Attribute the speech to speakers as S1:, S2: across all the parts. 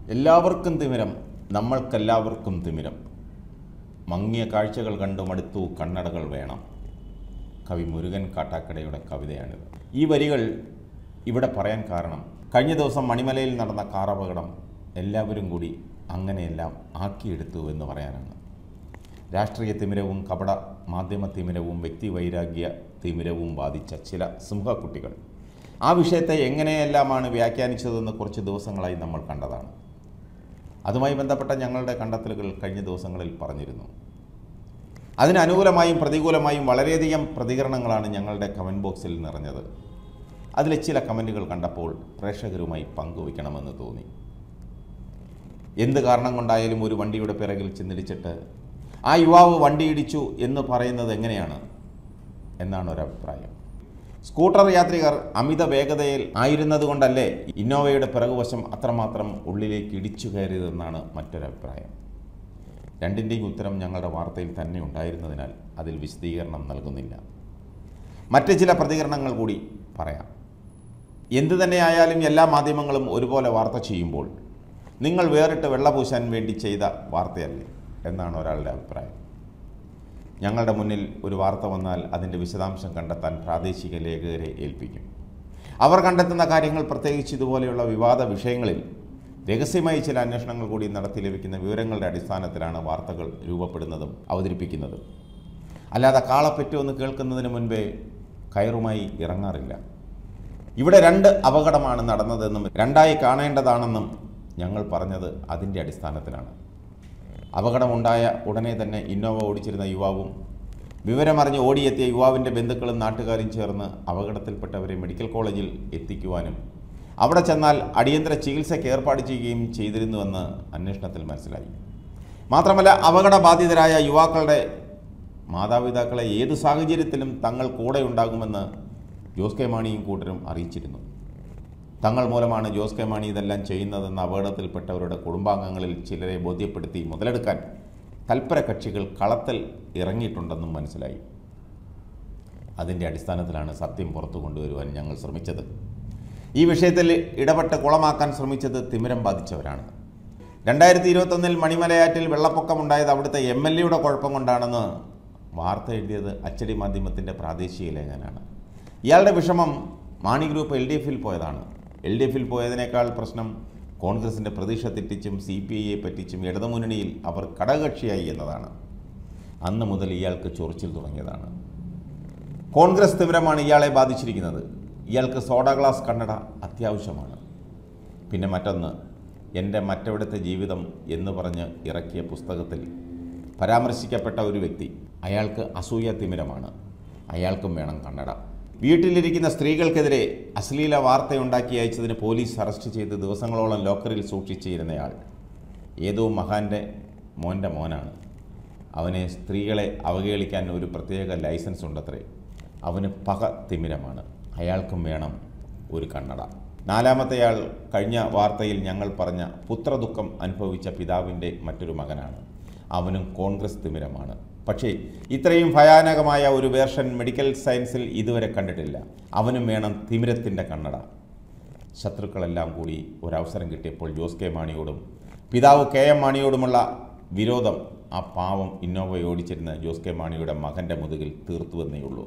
S1: എല്ലാവർക്കും തിമിരം നമ്മൾക്കെല്ലാവർക്കും തിമിരം മങ്ങിയ കാഴ്ചകൾ കണ്ടു മടുത്തു കണ്ണടകൾ വേണം കവി മുരുകൻ കാട്ടാക്കടയുടെ കവിതയാണിത് ഈ വരികൾ ഇവിടെ പറയാൻ കാരണം കഴിഞ്ഞ ദിവസം മണിമലയിൽ നടന്ന കാറപകടം എല്ലാവരും കൂടി അങ്ങനെയെല്ലാം ആക്കിയെടുത്തു എന്ന് പറയാനാണ് രാഷ്ട്രീയ തിമിരവും കപട മാധ്യമ തിമിരവും വ്യക്തിവൈരാഗ്യ തിമിരവും ബാധിച്ച ചില സിംഹക്കുട്ടികൾ ആ വിഷയത്തെ എങ്ങനെയെല്ലാമാണ് വ്യാഖ്യാനിച്ചതെന്ന് കുറച്ച് ദിവസങ്ങളായി നമ്മൾ കണ്ടതാണ് അതുമായി ബന്ധപ്പെട്ട ഞങ്ങളുടെ കണ്ടെത്തലുകൾ കഴിഞ്ഞ ദിവസങ്ങളിൽ പറഞ്ഞിരുന്നു അതിന് അനുകൂലമായും പ്രതികൂലമായും വളരെയധികം പ്രതികരണങ്ങളാണ് ഞങ്ങളുടെ കമൻറ്റ് ബോക്സിൽ നിറഞ്ഞത് അതിലെ ചില കമൻറ്റുകൾ കണ്ടപ്പോൾ പ്രേക്ഷകരുമായി പങ്കുവയ്ക്കണമെന്ന് തോന്നി എന്ത് കാരണം കൊണ്ടായാലും ഒരു വണ്ടിയുടെ പിറകിൽ ചെന്നിടിച്ചിട്ട് ആ യുവാവ് വണ്ടി ഇടിച്ചു എന്ന് പറയുന്നത് എങ്ങനെയാണ് എന്നാണ് ഒരഭിപ്രായം സ്കൂട്ടർ യാത്രികർ അമിത വേഗതയിൽ ആയിരുന്നത് കൊണ്ടല്ലേ ഇന്നോവയുടെ പിറകുവശം അത്രമാത്രം ഉള്ളിലേക്ക് ഇടിച്ചു കയറിയതെന്നാണ് മറ്റൊരഭിപ്രായം രണ്ടിൻ്റെയും ഉത്തരം ഞങ്ങളുടെ വാർത്തയിൽ തന്നെ ഉണ്ടായിരുന്നതിനാൽ അതിൽ വിശദീകരണം നൽകുന്നില്ല മറ്റ് ചില പ്രതികരണങ്ങൾ കൂടി പറയാം എന്തു തന്നെയായാലും എല്ലാ മാധ്യമങ്ങളും ഒരുപോലെ വാർത്ത ചെയ്യുമ്പോൾ നിങ്ങൾ വേറിട്ട് വെള്ളപൂശാൻ വേണ്ടി ചെയ്ത വാർത്തയല്ലേ എന്നാണ് ഒരാളുടെ അഭിപ്രായം ഞങ്ങളുടെ മുന്നിൽ ഒരു വാർത്ത വന്നാൽ അതിൻ്റെ വിശദാംശം കണ്ടെത്താൻ പ്രാദേശിക ലേഖകരെ ഏൽപ്പിക്കും അവർ കണ്ടെത്തുന്ന കാര്യങ്ങൾ പ്രത്യേകിച്ച് ഇതുപോലെയുള്ള വിവാദ വിഷയങ്ങളിൽ രഹസ്യമായി ചില അന്വേഷണങ്ങൾ കൂടി നടത്തി ലഭിക്കുന്ന വിവരങ്ങളുടെ അടിസ്ഥാനത്തിലാണ് വാർത്തകൾ രൂപപ്പെടുന്നതും അവതരിപ്പിക്കുന്നതും അല്ലാതെ കാളപ്പെറ്റുമെന്ന് കേൾക്കുന്നതിന് മുൻപേ കയറുമായി ഇറങ്ങാറില്ല ഇവിടെ രണ്ട് അപകടമാണ് നടന്നതെന്നും രണ്ടായി കാണേണ്ടതാണെന്നും ഞങ്ങൾ പറഞ്ഞത് അതിൻ്റെ അടിസ്ഥാനത്തിലാണ് അപകടമുണ്ടായ ഉടനെ തന്നെ ഇന്നോവ ഓടിച്ചിരുന്ന യുവാവും വിവരമറിഞ്ഞ് ഓടിയെത്തിയ യുവാവിൻ്റെ ബന്ധുക്കളും നാട്ടുകാരും ചേർന്ന് അപകടത്തിൽപ്പെട്ടവരെ മെഡിക്കൽ കോളേജിൽ എത്തിക്കുവാനും അവിടെ ചെന്നാൽ അടിയന്തര ചികിത്സയ്ക്ക് ഏർപ്പാട് ചെയ്യുകയും ചെയ്തിരുന്നുവെന്ന് അന്വേഷണത്തിൽ മനസ്സിലായി മാത്രമല്ല അപകടബാധിതരായ യുവാക്കളുടെ മാതാപിതാക്കളെ ഏതു സാഹചര്യത്തിലും തങ്ങൾ കൂടെ ഉണ്ടാകുമെന്ന് ജോസ് കെ മാണിയും കൂട്ടരും അറിയിച്ചിരുന്നു തങ്ങൾ മൂലമാണ് ജോസ് കെ മാണി ഇതെല്ലാം ചെയ്യുന്നതെന്ന് അപകടത്തിൽപ്പെട്ടവരുടെ കുടുംബാംഗങ്ങളിൽ ചിലരെ ബോധ്യപ്പെടുത്തി മുതലെടുക്കാൻ തൽപര കക്ഷികൾ കളത്തിൽ ഇറങ്ങിയിട്ടുണ്ടെന്നും മനസ്സിലായി അതിൻ്റെ അടിസ്ഥാനത്തിലാണ് സത്യം പുറത്തു കൊണ്ടുവരുവാൻ ഞങ്ങൾ ശ്രമിച്ചത് ഈ വിഷയത്തിൽ ഇടപെട്ട് കുളമാക്കാൻ ശ്രമിച്ചത് തിമിരം ബാധിച്ചവരാണ് രണ്ടായിരത്തി ഇരുപത്തൊന്നിൽ മണിമലയാറ്റിൽ വെള്ളപ്പൊക്കമുണ്ടായത് അവിടുത്തെ എം എൽ എയുടെ കുഴപ്പം കൊണ്ടാണെന്ന് വാർത്ത എഴുതിയത് അച്ചടി മാധ്യമത്തിൻ്റെ പ്രാദേശിക ലേഖനാണ് ഇയാളുടെ വിഷമം മാണി ഗ്രൂപ്പ് എൽ ഡി എഫിൽ പോയതാണ് എൽ ഡി എഫിൽ പോയതിനേക്കാൾ പ്രശ്നം കോൺഗ്രസിൻ്റെ പ്രതീക്ഷ തെറ്റിച്ചും സി പി ഐയെ പറ്റിച്ചും ഇടതുമുന്നണിയിൽ അവർ ഘടകകക്ഷിയായി എന്നതാണ് അന്ന് മുതൽ ഇയാൾക്ക് ചൊറിച്ചിൽ തുടങ്ങിയതാണ് കോൺഗ്രസ് തിമിരമാണ് ഇയാളെ ബാധിച്ചിരിക്കുന്നത് ഇയാൾക്ക് സോഡ ഗ്ലാസ് കണ്ണട അത്യാവശ്യമാണ് പിന്നെ മറ്റൊന്ന് എൻ്റെ മറ്റെവിടുത്തെ ജീവിതം എന്ന് പറഞ്ഞ് ഇറക്കിയ പുസ്തകത്തിൽ പരാമർശിക്കപ്പെട്ട ഒരു വ്യക്തി അയാൾക്ക് അസൂയ തിമിരമാണ് അയാൾക്കും വേണം കണ്ണട വീട്ടിലിരിക്കുന്ന സ്ത്രീകൾക്കെതിരെ അശ്ലീല വാർത്തയുണ്ടാക്കി അയച്ചതിന് പോലീസ് അറസ്റ്റ് ചെയ്ത് ദിവസങ്ങളോളം ലോക്കറിൽ സൂക്ഷിച്ചിരുന്നയാൾ ഏതോ മഹാൻ്റെ മോൻ്റെ മോനാണ് അവനെ സ്ത്രീകളെ അവഹേളിക്കാൻ ഒരു പ്രത്യേക ലൈസൻസ് ഉണ്ടത്രേ അവന് പക തിമിരമാണ് അയാൾക്കും വേണം ഒരു കണ്ണട നാലാമത്തെയാൾ കഴിഞ്ഞ വാർത്തയിൽ ഞങ്ങൾ പറഞ്ഞ പുത്രദുഃഖം അനുഭവിച്ച പിതാവിൻ്റെ മറ്റൊരു മകനാണ് അവനും കോൺഗ്രസ് തിമിരമാണ് പക്ഷേ ഇത്രയും ഭയാനകമായ ഒരു വേർഷൻ മെഡിക്കൽ സയൻസിൽ ഇതുവരെ കണ്ടിട്ടില്ല അവനും വേണം തിമിരത്തിൻ്റെ കണ്ണട ശത്രുക്കളെല്ലാം കൂടി ഒരവസരം കിട്ടിയപ്പോൾ ജോസ് കെ മാണിയോടും പിതാവ് കെ എം മാണിയോടുമുള്ള വിരോധം ആ പാവം ഇന്നോവ ഓടിച്ചിരുന്ന ജോസ് കെ മാണിയുടെ മകൻ്റെ മുതുകിൽ തീർത്തുവെന്നേ ഉള്ളൂ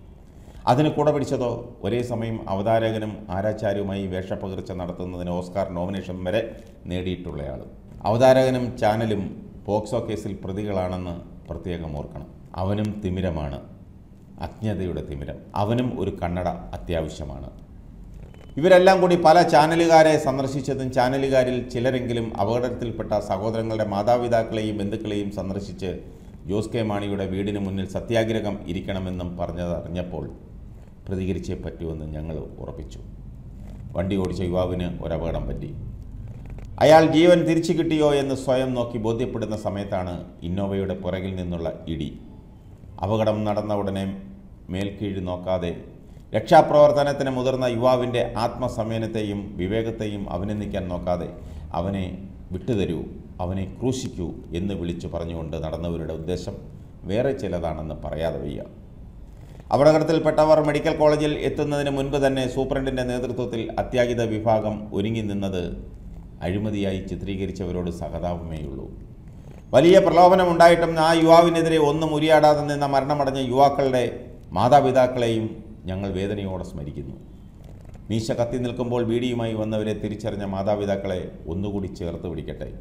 S1: അതിന് കൂടെ പിടിച്ചതോ ഒരേ സമയം അവതാരകനും ആരാചാര്യവുമായി വേഷപ്പകർച്ച നടത്തുന്നതിന് ഓസ്കാർ നോമിനേഷൻ വരെ നേടിയിട്ടുള്ളയാൾ അവതാരകനും ചാനലും പോക്സോ കേസിൽ പ്രതികളാണെന്ന് പ്രത്യേകം ഓർക്കണം അവനും തിമിരമാണ് അജ്ഞതയുടെ തിമിരം അവനും ഒരു കണ്ണട അത്യാവശ്യമാണ് ഇവരെല്ലാം കൂടി പല ചാനലുകാരെ സന്ദർശിച്ചതും ചാനലുകാരിൽ ചിലരെങ്കിലും അപകടത്തിൽപ്പെട്ട സഹോദരങ്ങളുടെ മാതാപിതാക്കളെയും ബന്ധുക്കളെയും സന്ദർശിച്ച് ജോസ് കെ മാണിയുടെ വീടിന് മുന്നിൽ സത്യാഗ്രഹം ഇരിക്കണമെന്നും പറഞ്ഞതറിഞ്ഞപ്പോൾ പ്രതികരിച്ചേ പറ്റുമെന്ന് ഞങ്ങൾ ഉറപ്പിച്ചു വണ്ടി ഓടിച്ച യുവാവിന് ഒരപകടം പറ്റി അയാൾ ജീവൻ തിരിച്ചു കിട്ടിയോ എന്ന് സ്വയം നോക്കി ബോധ്യപ്പെടുന്ന സമയത്താണ് ഇന്നോവയുടെ പുറകിൽ നിന്നുള്ള ഇടി അപകടം നടന്ന ഉടനെ മേൽക്കീഴ് നോക്കാതെ രക്ഷാപ്രവർത്തനത്തിന് മുതിർന്ന യുവാവിൻ്റെ ആത്മസംയനത്തെയും വിവേകത്തെയും അഭിനന്ദിക്കാൻ നോക്കാതെ അവനെ വിട്ടുതരൂ അവനെ ക്രൂശിക്കൂ എന്ന് വിളിച്ചു പറഞ്ഞുകൊണ്ട് നടന്നവരുടെ ഉദ്ദേശം വേറെ ചിലതാണെന്ന് പറയാതെ വയ്യ അപകടത്തിൽപ്പെട്ടവർ മെഡിക്കൽ കോളേജിൽ എത്തുന്നതിന് മുൻപ് തന്നെ സൂപ്രണ്ടിൻ്റെ നേതൃത്വത്തിൽ അത്യാഹിത വിഭാഗം ഒരുങ്ങി നിന്നത് അഴിമതിയായി ചിത്രീകരിച്ചവരോട് സഹതാപമേയുള്ളൂ വലിയ പ്രലോഭനമുണ്ടായിട്ടും ആ യുവാവിനെതിരെ ഒന്നും ഉരിയാടാതെ നിന്ന മരണമടഞ്ഞ യുവാക്കളുടെ മാതാപിതാക്കളെയും ഞങ്ങൾ വേദനയോടെ സ്മരിക്കുന്നു മീശ കത്തി നിൽക്കുമ്പോൾ ബീഡിയുമായി വന്നവരെ തിരിച്ചറിഞ്ഞ മാതാപിതാക്കളെ ഒന്നുകൂടി ചേർത്ത് പിടിക്കട്ടെ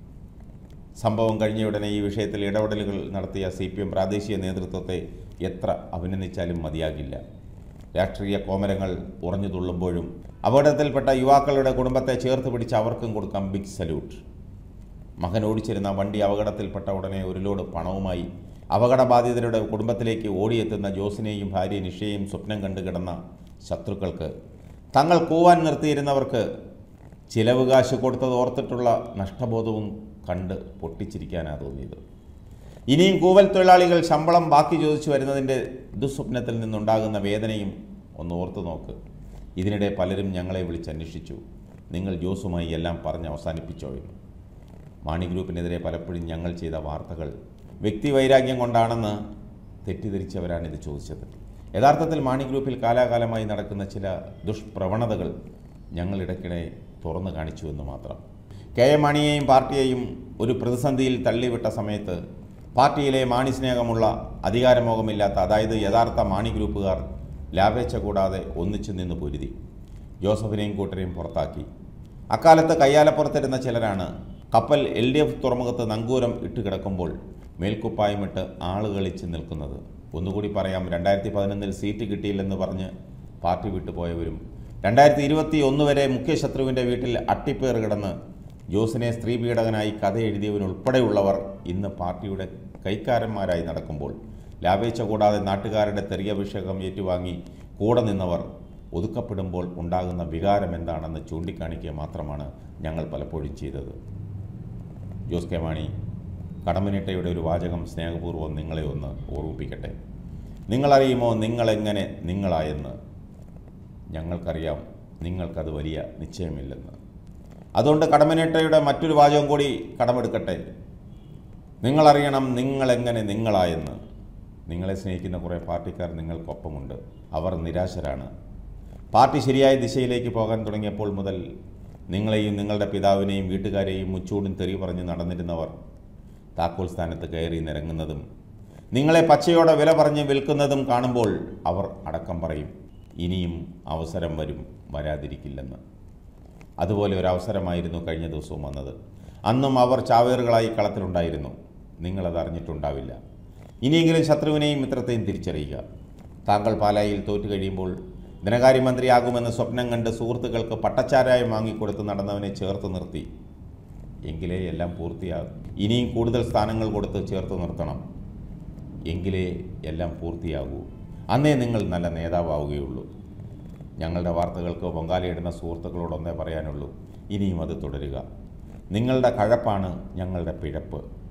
S1: സംഭവം കഴിഞ്ഞയുടനെ ഈ വിഷയത്തിൽ ഇടപെടലുകൾ നടത്തിയ സി പി എം പ്രാദേശിക നേതൃത്വത്തെ എത്ര അഭിനന്ദിച്ചാലും മതിയാകില്ല രാഷ്ട്രീയ കോമരങ്ങൾ ഉറഞ്ഞു തുള്ളുമ്പോഴും അപകടത്തിൽപ്പെട്ട യുവാക്കളുടെ കുടുംബത്തെ ചേർത്ത് പിടിച്ച് അവർക്കും കൊടുക്കാം ബിഗ് സല്യൂട്ട് മകൻ ഓടിച്ചിരുന്ന വണ്ടി അപകടത്തിൽപ്പെട്ട ഉടനെ ഒരു ലോഡ് പണവുമായി അപകടബാധിതരുടെ കുടുംബത്തിലേക്ക് ഓടിയെത്തുന്ന ജോസിനെയും ഭാര്യ നിഷയെയും സ്വപ്നം കണ്ടു കിടന്ന ശത്രുക്കൾക്ക് തങ്ങൾ കൂവാൻ നിർത്തിയിരുന്നവർക്ക് ചിലവ് കാശ് കൊടുത്തത് ഓർത്തിട്ടുള്ള നഷ്ടബോധവും കണ്ട് പൊട്ടിച്ചിരിക്കാനാ തോന്നിയത് ഇനിയും കൂവൽ തൊഴിലാളികൾ ശമ്പളം ബാക്കി ചോദിച്ചു വരുന്നതിൻ്റെ ദുസ്വപ്നത്തിൽ നിന്നുണ്ടാകുന്ന വേദനയും ഒന്ന് ഓർത്തു നോക്ക് ഇതിനിടെ പലരും ഞങ്ങളെ വിളിച്ചന്വേഷിച്ചു നിങ്ങൾ ജോസുമായി എല്ലാം പറഞ്ഞ് അവസാനിപ്പിച്ചോ എന്ന് മാണി ഗ്രൂപ്പിനെതിരെ പലപ്പോഴും ഞങ്ങൾ ചെയ്ത വാർത്തകൾ വ്യക്തിവൈരാഗ്യം കൊണ്ടാണെന്ന് തെറ്റിദ്ധരിച്ചവരാണ് ഇത് ചോദിച്ചത് യഥാർത്ഥത്തിൽ മാണി ഗ്രൂപ്പിൽ കാലാകാലമായി നടക്കുന്ന ചില ദുഷ്പ്രവണതകൾ ഞങ്ങൾ ഇടയ്ക്കിടെ തുറന്നു കാണിച്ചു എന്ന് മാത്രം കെ എം മാണിയെയും പാർട്ടിയെയും ഒരു പ്രതിസന്ധിയിൽ തള്ളിവിട്ട സമയത്ത് പാർട്ടിയിലെ മാണി സ്നേഹമുള്ള അധികാരമോഹമില്ലാത്ത അതായത് യഥാർത്ഥ മാണി ഗ്രൂപ്പുകാർ ലാഭേച്ഛ കൂടാതെ ഒന്നിച്ചു നിന്ന് പൊരുതി ജോസഫിനെയും കൂട്ടരെയും പുറത്താക്കി അക്കാലത്ത് കയ്യാലപ്പുറത്തിരുന്ന ചിലരാണ് കപ്പൽ എൽ ഡി എഫ് തുറമുഖത്ത് നങ്കൂരം ഇട്ട് കിടക്കുമ്പോൾ മേൽക്കുപ്പായമിട്ട് ആളുകളിച്ച് നിൽക്കുന്നത് ഒന്നുകൂടി പറയാം രണ്ടായിരത്തി പതിനൊന്നിൽ സീറ്റ് കിട്ടിയില്ലെന്ന് പറഞ്ഞ് പാർട്ടി വിട്ടുപോയവരും രണ്ടായിരത്തി ഇരുപത്തി ഒന്ന് വരെ മുഖ്യശത്രുവിൻ്റെ വീട്ടിൽ അട്ടിപ്പേർ കിടന്ന് ജോസിനെ സ്ത്രീ പീഡകനായി കഥ എഴുതിയവരുൾപ്പെടെയുള്ളവർ ഇന്ന് പാർട്ടിയുടെ കൈക്കാരന്മാരായി നടക്കുമ്പോൾ ലാഭേച്ഛ കൂടാതെ നാട്ടുകാരുടെ തെറിയഭിഷേകം ഏറ്റുവാങ്ങി കൂടെ നിന്നവർ ഒതുക്കപ്പെടുമ്പോൾ ഉണ്ടാകുന്ന വികാരം എന്താണെന്ന് ചൂണ്ടിക്കാണിക്കുക മാത്രമാണ് ഞങ്ങൾ പലപ്പോഴും ചെയ്തത് ജോസ് കെ മാണി കടമ്പനിട്ടയുടെ ഒരു വാചകം സ്നേഹപൂർവ്വം നിങ്ങളെ ഒന്ന് ഓർമ്മിപ്പിക്കട്ടെ നിങ്ങളറിയുമോ നിങ്ങളെങ്ങനെ നിങ്ങളായെന്ന് ഞങ്ങൾക്കറിയാം നിങ്ങൾക്കത് വലിയ നിശ്ചയമില്ലെന്ന് അതുകൊണ്ട് കടമ്പനിട്ടയുടെ മറ്റൊരു വാചകം കൂടി കടമെടുക്കട്ടെ നിങ്ങളറിയണം നിങ്ങളെങ്ങനെ നിങ്ങളായെന്ന് നിങ്ങളെ സ്നേഹിക്കുന്ന കുറേ പാർട്ടിക്കാർ നിങ്ങൾക്കൊപ്പമുണ്ട് അവർ നിരാശരാണ് പാർട്ടി ശരിയായ ദിശയിലേക്ക് പോകാൻ തുടങ്ങിയപ്പോൾ മുതൽ നിങ്ങളെയും നിങ്ങളുടെ പിതാവിനെയും വീട്ടുകാരെയും മുച്ചൂടും തെറി പറഞ്ഞ് നടന്നിരുന്നവർ താക്കോൽ സ്ഥാനത്ത് കയറി നിരങ്ങുന്നതും നിങ്ങളെ പച്ചയോടെ വില പറഞ്ഞ് വിൽക്കുന്നതും കാണുമ്പോൾ അവർ അടക്കം പറയും ഇനിയും അവസരം വരും വരാതിരിക്കില്ലെന്ന് അതുപോലെ ഒരു അവസരമായിരുന്നു കഴിഞ്ഞ ദിവസവും വന്നത് അന്നും അവർ ചാവേറുകളായി കളത്തിലുണ്ടായിരുന്നു നിങ്ങളത് അറിഞ്ഞിട്ടുണ്ടാവില്ല ഇനിയെങ്കിലും ശത്രുവിനെയും മിത്രത്തെയും തിരിച്ചറിയുക താങ്കൾ പാലായിൽ തോറ്റു കഴിയുമ്പോൾ ധനകാര്യമന്ത്രിയാകുമെന്ന് സ്വപ്നം കണ്ട് സുഹൃത്തുക്കൾക്ക് പട്ടച്ചാരായം വാങ്ങിക്കൊടുത്ത് നടന്നവനെ ചേർത്ത് നിർത്തി എങ്കിലേ എല്ലാം പൂർത്തിയാകും ഇനിയും കൂടുതൽ സ്ഥാനങ്ങൾ കൊടുത്ത് ചേർത്ത് നിർത്തണം എങ്കിലേ എല്ലാം പൂർത്തിയാകൂ അന്നേ നിങ്ങൾ നല്ല നേതാവാവുകയുള്ളൂ ഞങ്ങളുടെ വാർത്തകൾക്ക് പൊങ്കാലയിടുന്ന സുഹൃത്തുക്കളോടൊന്നേ പറയാനുള്ളൂ ഇനിയും അത് തുടരുക നിങ്ങളുടെ കഴപ്പാണ് ഞങ്ങളുടെ പിഴപ്പ്